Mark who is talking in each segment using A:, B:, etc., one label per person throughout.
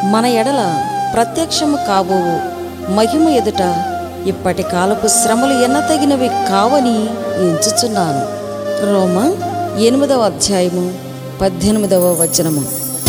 A: మన ఎడల ప్రత్యక్షము కాబోవు మహిమ ఎదుట ఇప్పటి కాలపు శ్రమలు ఎన్నతగినవి కావని ఎంచుచున్నాను రోమ ఎనిమిదవ అధ్యాయము పద్దెనిమిదవ వచనము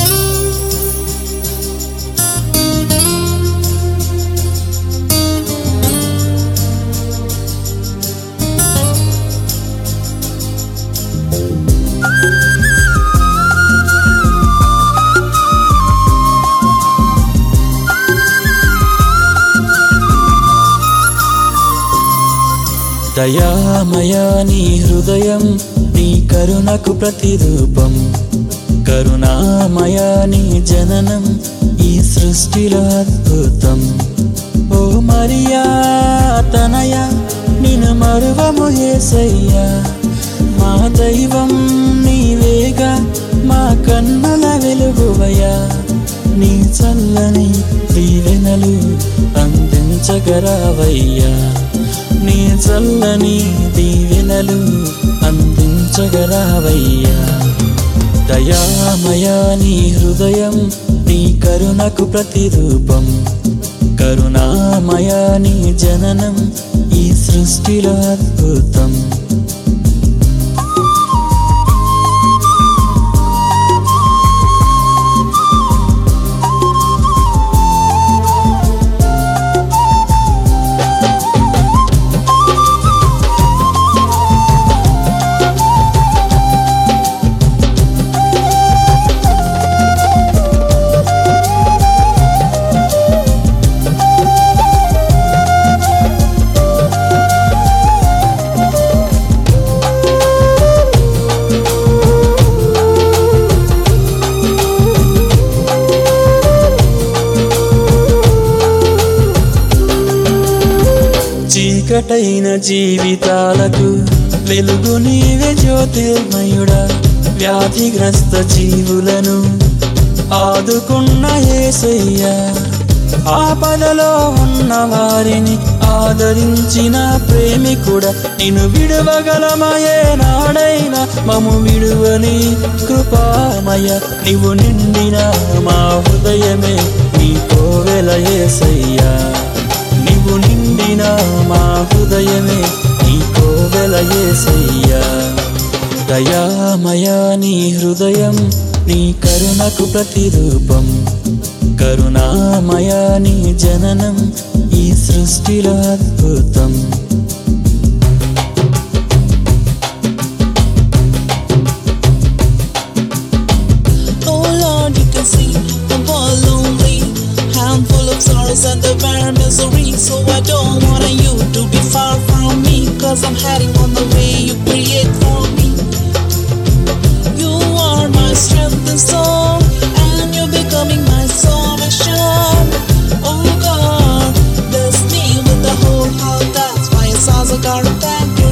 B: దయామయా నీ హృదయం నీ కరుణకు ప్రతిరూపం కరుణామయా నీ జననం ఈ సృష్టిలో అద్భుతం ఓ మరియా తనయ నిన్ను మరువము ఏసయ్యా మా దైవం నీవేగా మా కన్నుల వెలుగువయ్యా నీ చల్లని దీవెనలు అందించగరావయ్యా నీ చల్లని దీవెనలు అందించగరావయ్యా దయామయా నీ హృదయం నీ కరుణకు ప్రతిరూపం కరుణామయా నీ జననం ఈ సృష్టిలో అద్భుతం చీకటైన జీవితాలకు వెలుగు నీవే జ్యోతిర్మయుడా వ్యాధిగ్రస్త జీవులను ఆదుకున్న ఏసయ్యా ఆపదలో ఉన్న వారిని ఆదరించిన ప్రేమికుడ నిన్ను విడువగలమయే నాడైనా మము విడువని కృపామయ నీవు నిండిన మా హృదయమే నీ కోవెల ఏసయ్యా నీవు నిండిన మా హృదయమే నీ కోవెల ఏసయ్యా దయామయా నీ హృదయం నీ కరుణకు ప్రతిరూపం కరుణామయా నీ జననం ఈ సృష్టిలో అద్భుతం
C: Oh Lord, you can see the world lonely, handful of sorrows and the bare misery. So I don't want you to be far from me, cause I'm heading on the way you create for me. You are my strength and soul, and you're becoming my salvation. Oh God, bless me with the whole heart. That's why it's also gotta thank you.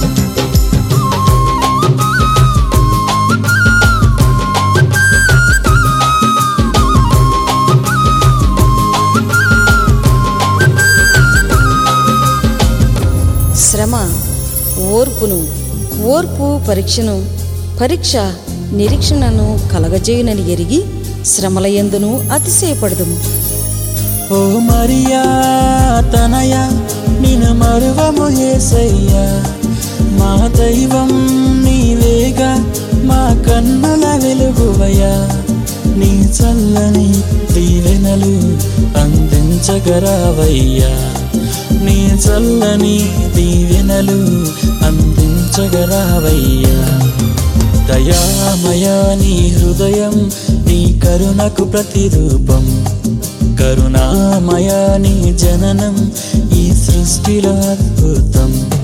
A: శ్రమ ఓర్పును ఓర్పు పరీక్షను పరీక్ష నిరీక్షణను కలగజేయునని ఎరిగి శ్రమల ఎందును అతిశయపడదుము
B: ఓ మరియా తనయ నిన్ను మరువము ఏసయ్యా మా దైవం నీవేగా మా కన్నుల వెలుగువయ్యా నీ చల్లని దీవెనలు అందించగరావయ్యా నీ చల్లని దీవెనలు అందించగరావయ్యా దయామయా నీ హృదయం నీ కరుణకు ప్రతిరూపం కరుణామయా నీ జననం ఈ సృష్టిలో అద్భుతం